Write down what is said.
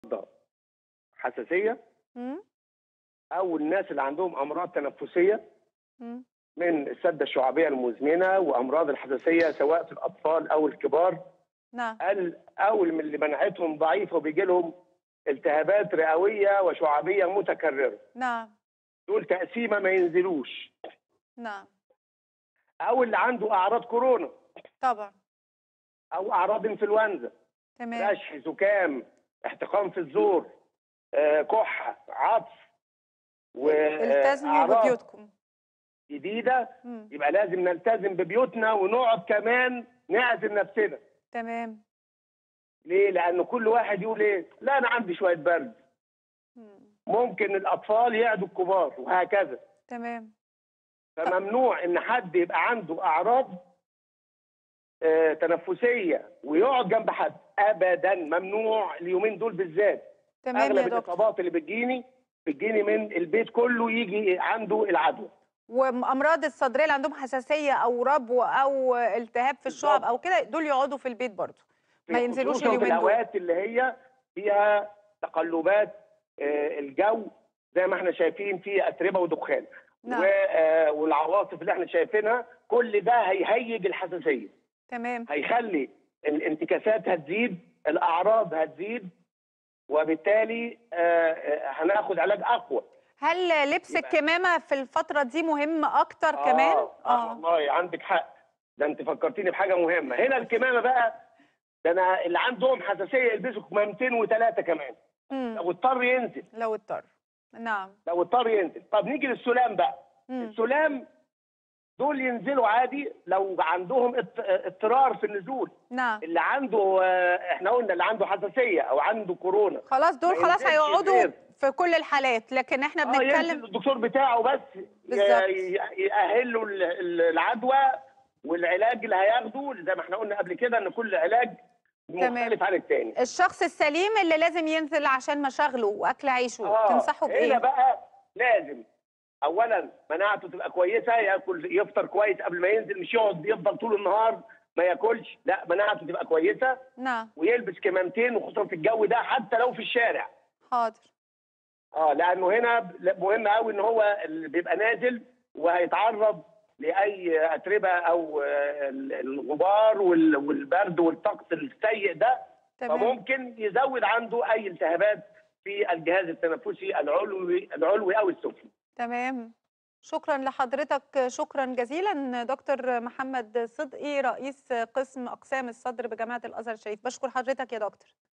حساسيه إمم. او الناس اللي عندهم امراض تنفسيه إمم. من السده الشعبيه المزمنه وامراض الحساسيه سواء في الاطفال او الكبار نعم. قال او من اللي مناعتهم ضعيفه وبيجي لهم التهابات رئويه وشعبيه متكرره نعم. دول تقسيمه ما ينزلوش نعم. او اللي عنده اعراض كورونا طبعًا. او اعراض انفلونزا تمام. رشح زكام احتقان في الزور آه، كحه عطس التزموا وأعراض ببيوتكم. جديده إمم. يبقى لازم نلتزم ببيوتنا ونقعد كمان نعزل نفسنا تمام. ليه؟ لأن كل واحد يقول إيه؟ لا أنا عندي شوية برد إمم. ممكن الأطفال يعدوا الكبار وهكذا تمام. فممنوع إن حد يبقى عنده أعراض آه، تنفسية ويقعد جنب حد أبدا ممنوع اليومين دول بالذات تمام يا أغلب دكتور. الإصابات اللي بتجيني بتجيني من البيت كله يجي عنده العدوى وأمراض الصدرية اللي عندهم حساسية أو ربو أو التهاب في الشعب بالضبط. أو كده دول يقعدوا في البيت برضه. ما ينزلوش خصوصاً في اليومين دول. الأوقات اللي هي فيها تقلبات آه، الجو زي ما احنا شايفين في أتربة ودخان نعم. و- آه، والعواصف اللي احنا شايفينها كل ده هيهيج الحساسيه تمام. هيخلي الانتكاسات هتزيد الاعراض هتزيد وبالتالي آه، آه، هناخد علاج اقوى هل لبس يبقى- الكمامة في الفترة دي مهم أكتر كمان؟ اه, آه والله عندك حق ده انت فكرتيني بحاجه مهمه هنا الكمامه بقى ده انا اللي عندهم حساسيه يلبسوا كمامتين وثلاثه كمان إمم. لو اضطر ينزل لو اضطر. نعم. لو اضطر ينزل طب نيجي للسلام بقى إمم. السلام دول ينزلوا عادي لو عندهم اضط- اضطرار في النزول نعم. اللي عنده آه، احنا قلنا اللي عنده حساسيه او عنده كورونا خلاص دول ما خلاص ينزلش هيقعدوا غير. في كل الحالات لكن احنا اه ينزل بنتكلم الدكتور بتاعه بس ي- بالظبط. ي- يأهل له ال- ال- العدوى والعلاج اللي هياخده زي ما احنا قلنا قبل كده ان كل علاج تمام. مختلف عن التاني الشخص السليم اللي لازم ينزل عشان مشاغله واكل عيشه تنصحه هنا بايه؟ بقى لازم اولا مناعته تبقى كويسه ياكل يفطر كويس قبل ما ينزل مش يقعد يفضل طول النهار ما ياكلش لا مناعته تبقى كويسه نعم ويلبس كمامتين وخصوصا في الجو ده حتى لو في الشارع حاضر اه لانه هنا مهم قوي ان هو اللي بيبقى نازل وهيتعرض لاي اتربه او آه، الغبار وال- والبرد والطقس السيء ده تمام فممكن يزود عنده اي التهابات في الجهاز التنفسي العلوي العلوي او السفلي تمام شكرا لحضرتك شكرا جزيلا دكتور محمد صدقي رئيس قسم اقسام الصدر بجامعه الازهر الشريف بشكر حضرتك يا دكتور